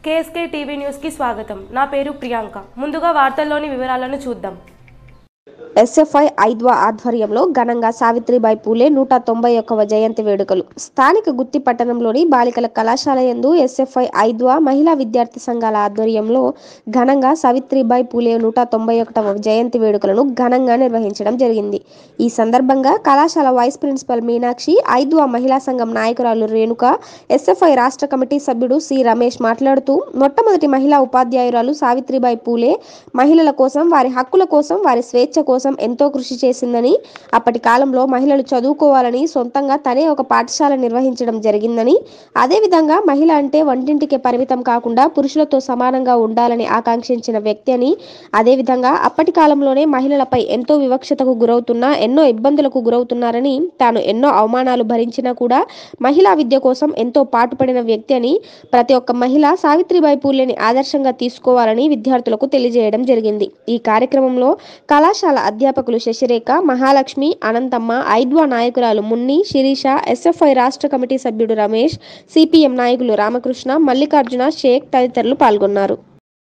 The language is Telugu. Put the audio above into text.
కేఎస్కే టీవీ న్యూస్కి స్వాగతం నా పేరు ప్రియాంక ముందుగా వార్తల్లోని వివరాలను చూద్దాం ఎస్ఎఫ్ఐ ఐద్వా ఆధ్వర్యంలో ఘనంగా సావిత్రిబాయి పూలే నూట తొంభై ఒక్కవ జయంతి వేడుకలు స్థానిక గుత్తి పట్టణంలోని బాలికల కళాశాల యందు ఎస్ఎఫ్ఐ ఐద్వా మహిళా విద్యార్థి సంఘాల ఆధ్వర్యంలో ఘనంగా సావిత్రిబాయి పూలే నూట తొంభై ఒకటవ జయంతి వేడుకలను ఘనంగా నిర్వహించడం జరిగింది ఈ సందర్భంగా కళాశాల వైస్ ప్రిన్సిపల్ మీనాక్షి ఐద్వా మహిళా సంఘం నాయకురాలు రేణుక ఎస్ఎఫ్ఐ రాష్ట్ర కమిటీ సభ్యుడు సి రమేష్ మాట్లాడుతూ మొట్టమొదటి మహిళా ఉపాధ్యాయురాలు సావిత్రిబాయి పూలే మహిళల కోసం వారి హక్కుల కోసం వారి స్వేచ్ఛ కోసం ఎంతో కృషి చేసిందని అప్పటి కాలంలో మహిళలు చదువుకోవాలని సొంతంగా తనే ఒక పాఠశాల నిర్వహించడం జరిగిందని అదేవిధంగా మహిళ అంటే వంటింటికే పరిమితం కాకుండా పురుషులతో సమానంగా ఉండాలని ఆకాంక్షించిన వ్యక్తి అని అదేవిధంగా అప్పటి కాలంలోనే మహిళలపై ఎంతో వివక్షతకు గురవుతున్నా ఎన్నో ఇబ్బందులకు గురవుతున్నారని తాను ఎన్నో అవమానాలు భరించినా కూడా మహిళా విద్య కోసం ఎంతో పాటుపడిన వ్యక్తి అని ప్రతి ఒక్క మహిళ సావిత్రిబాయి పూలేని ఆదర్శంగా తీసుకోవాలని విద్యార్థులకు తెలియజేయడం జరిగింది ఈ కార్యక్రమంలో కళాశాల అధ్యాపకులు శశిరేఖ మహాలక్ష్మి అనంతమ్మ ఐద్వా నాయకురాలు మున్ని శిరీష ఎస్ఎఫ్ఐ రాష్ట్ర కమిటీ సభ్యుడు రమేష్ సిపిఎం నాయకులు రామకృష్ణ మల్లికార్జున షేక్ తదితరులు పాల్గొన్నారు